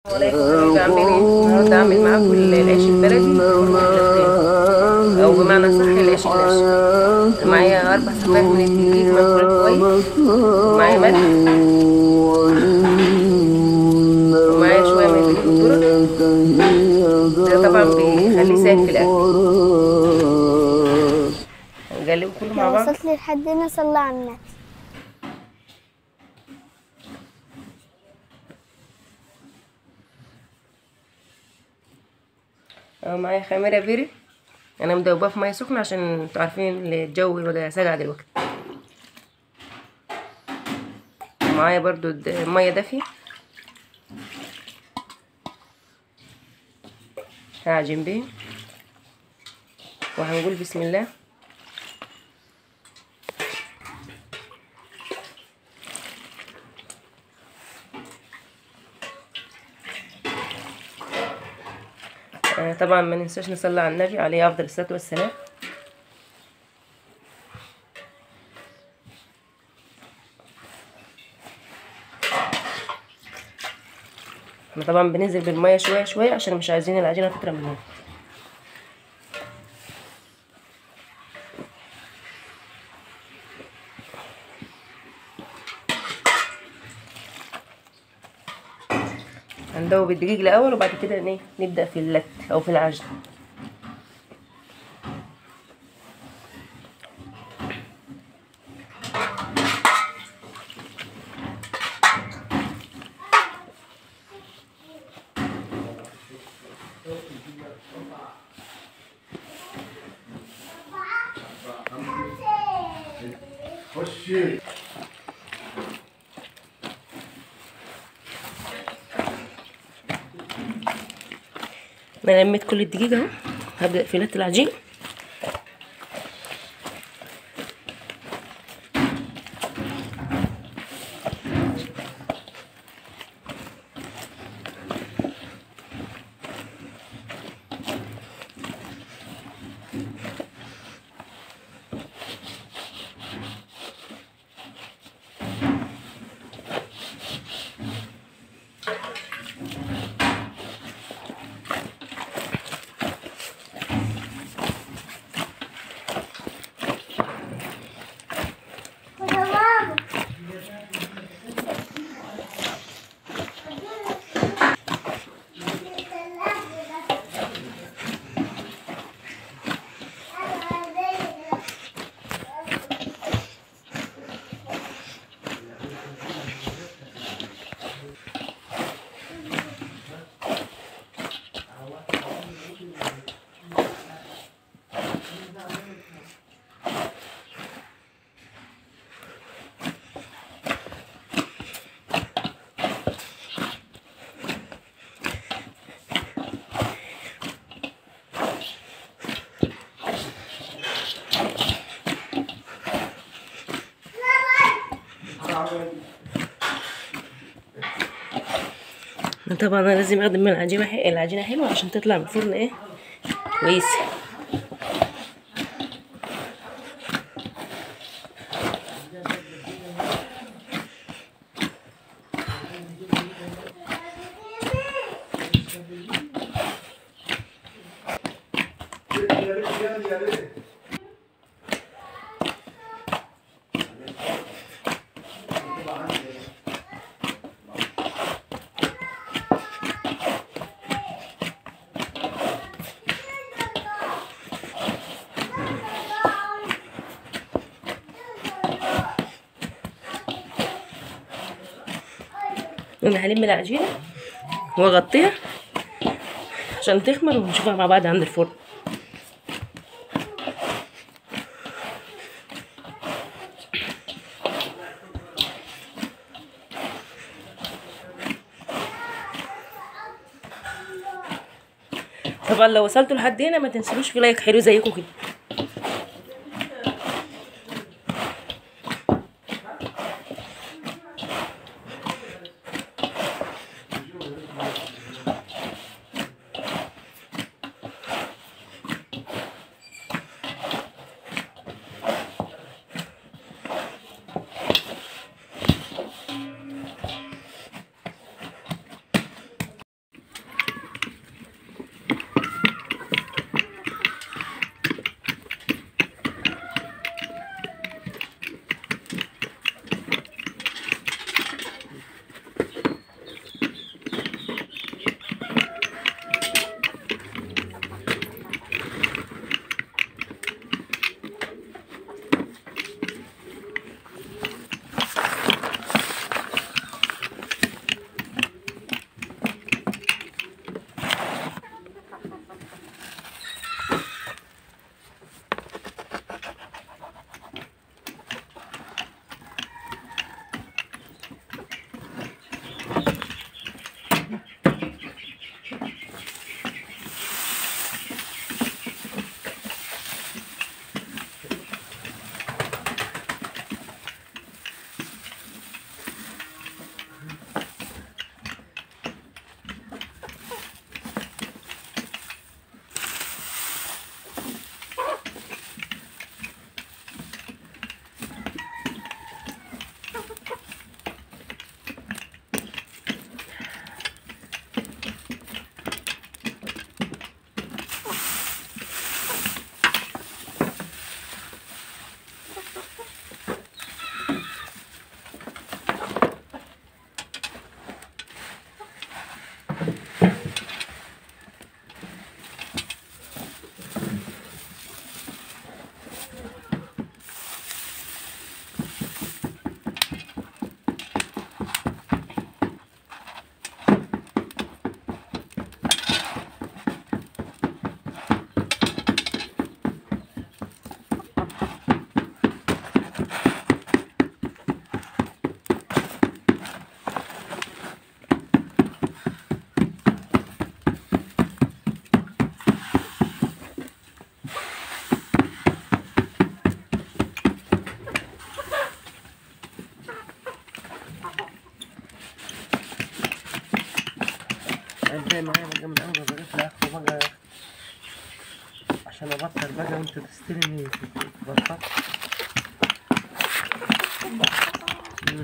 عليكم ازيكم عاملين ايه؟ النهارده هعمل معاكم العيش البلدي او بمعنى صح العيش الناشف معايا اربع صفائح من الدقيق مغسول كويس ومعايا ملح ومعايا شويه من البيكنج الذره ده طبعا بيخليه سائل في الاكل هنقلبه كله مع لو بعض وصلت لي لحد هنا صلى على النبي اهو معايا خميره بيري انا مدوباه في ميه سخنه عشان انتوا عارفين الجو بقى ساقع دلوقتي معايا برضو د- ميه دافيه هعجن بيه وهنقول بسم الله آه، طبعا ما ننساش نصلي على النبي عليه افضل الصلاه والسلام احنا طبعا بننزل بالميه شويه شويه عشان مش عايزين العجينه تطرى مننا هندوب الدقيق الاول وبعد كده ن- نبدا في اللت او في العجن خشي انا لميت كل الدقيق اهو هبدا في لت العجين طبعا انا لازم اخدم من العجينه ح- العجينه حلوه عشان تطلع من الفرن ايه كويسه انا هلم العجينه واغطيها عشان تخمر ونشوفها مع بعض عند الفرن طبعا لو وصلتوا لحد هنا ما تنسلوش في لايك حلو زيكم كده ابدأ معايا بقى من أول الرغيف لآخره بقى عشان أبطل بقى وأنت تستلمي تبطل مم.